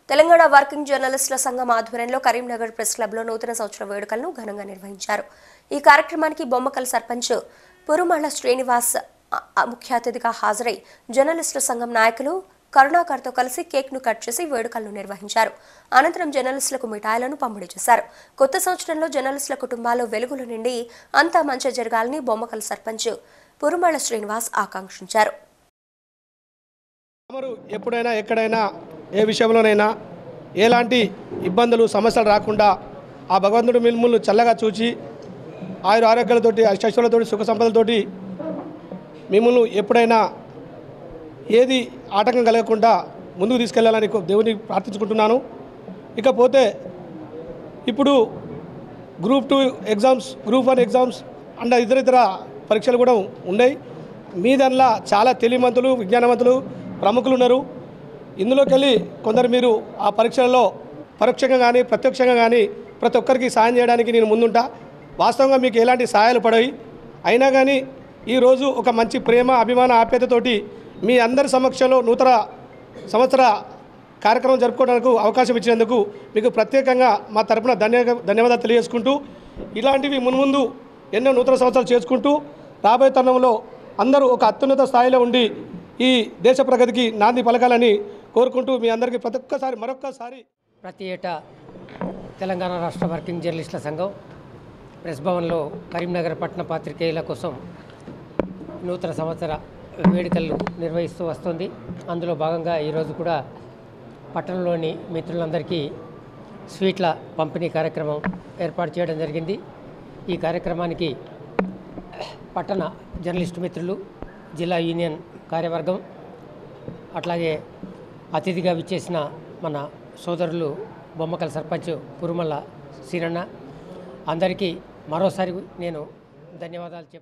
Telangana working జర్నలిస్టుల సంఘం ఆధ్వర్యంలో కరీంనగర్ ప్రెస్ క్లబ్లో నూతన సంవత్సర వేడుకలను ఘనంగా నిర్వహించారు ఈ కార్యక్రమానికి బొమ్మకల్ సర్పంచ్ పురుమళ్ళ శ్రీనివాస్ అ- అ- ముఖ్య అతిథిగా హాజరై జర్నలిస్టుల సంఘం నాయకులు కరుణాకర్తో కలిసి కేక్ను కట్ చేసి వేడుకలను నిర్వహించారు అనంతరం జర్నలిస్టులకు మిఠాయిలను పంపిణీ చేశారు కొత్త సంవత్సరంలో జర్నలిస్టుల కుటుంబాల్లో వెలుగులు నిండి అంతా మంచి జరగాలని బొమ్మకల్ సర్పంచ్ పురుమళ్ళ శ్రీనివాస్ ఆకాంక్షించారు తమరు ఎప్పుడైనా ఎక్కడైనా ఏ విషయంలోనైనా ఎలాంటి ఇబ్బందులు సమస్యలు రాకుండా ఆ భగవంతుడు మిమ్మల్ని చల్లగా చూచి ఆయుర ఆరోగ్యాలతోటి అష్టైశ్వర్యాలతోటి సుఖ సంపదలతోటి మిమ్మల్ని ఎప్పుడైనా ఏది ఆటంకం కలగకుండా ముందుకు తీసుకెళ్లాలని కో- దేవుని ప్రార్థించుకుంటున్నాను ఇకపోతే ఇప్పుడు group two exams group one exams and ఇతర ఇతర పరీక్షలు కూడా ఉన్నాయి మీ దానిలో చాలా తెలివిమంతులు విజ్ఞానవంతులు ప్రముఖులు ఉన్నారు ఇందులోకి వెళ్ళి కొందరు మీరు ఆ పరీక్షలలో పరోక్షంగా కానీ ప్రత్యక్షంగా కానీ ప్రతి ఒక్కరికి సాయం చేయడానికి నేను ముందుంటా వాస్తవంగా మీకు ఎలాంటి సహాయాలు పడవి అయినా కానీ ఈరోజు ఒక మంచి ప్రేమ అభిమాన ఆప్యాయతతోటి మీ అందరి సమక్షంలో నూతన సంవత్సర కార్యక్రమం జరుపుకోవడానికి అవకాశం ఇచ్చినందుకు మీకు ప్రత్యేకంగా మా తరపున ధన్య ధన్యవాదాలు తెలియజేసుకుంటూ ఇలాంటివి మున్ముందు ఎన్నో నూతన సంవత్సరాలు చేసుకుంటూ రాబోయే తరుణంలో అందరూ ఒక అత్యున్నత స్థాయిలో ఉండి ఈ దేశ ప్రగతికి నాంది పలకాలని కోరుకుంటూ మీ అందరికీ ప్రతి ఒక్కసారి మరొక్కసారి ప్రతి ఏటా తెలంగాణ రాష్ట్ర వర్కింగ్ జర్నలిస్టుల సంఘం ప్రెస్ భవన్లో కరీంనగర్ పట్టణ పాత్రికేయుల కోసం నూతన సంవత్సర వేడుకలు నిర్వహిస్తూ వస్తుంది అందులో భాగంగా ఈరోజు కూడా పట్టణంలోని మిత్రులందరికీ స్వీట్ల పంపిణీ కార్యక్రమం ఏర్పాటు చేయడం జరిగింది ఈ కార్యక్రమానికి పట్టణ జర్నలిస్టు మిత్రులు జిల్లా యూనియన్ కార్యవర్గం అట్లాగే అతిథిగా విచ్చేసిన మన సోదరులు బొమ్మకల సర్పంచ్ పురుమల్ల సీరన్న అందరికీ మరోసారి నేను ధన్యవాదాలు చెప్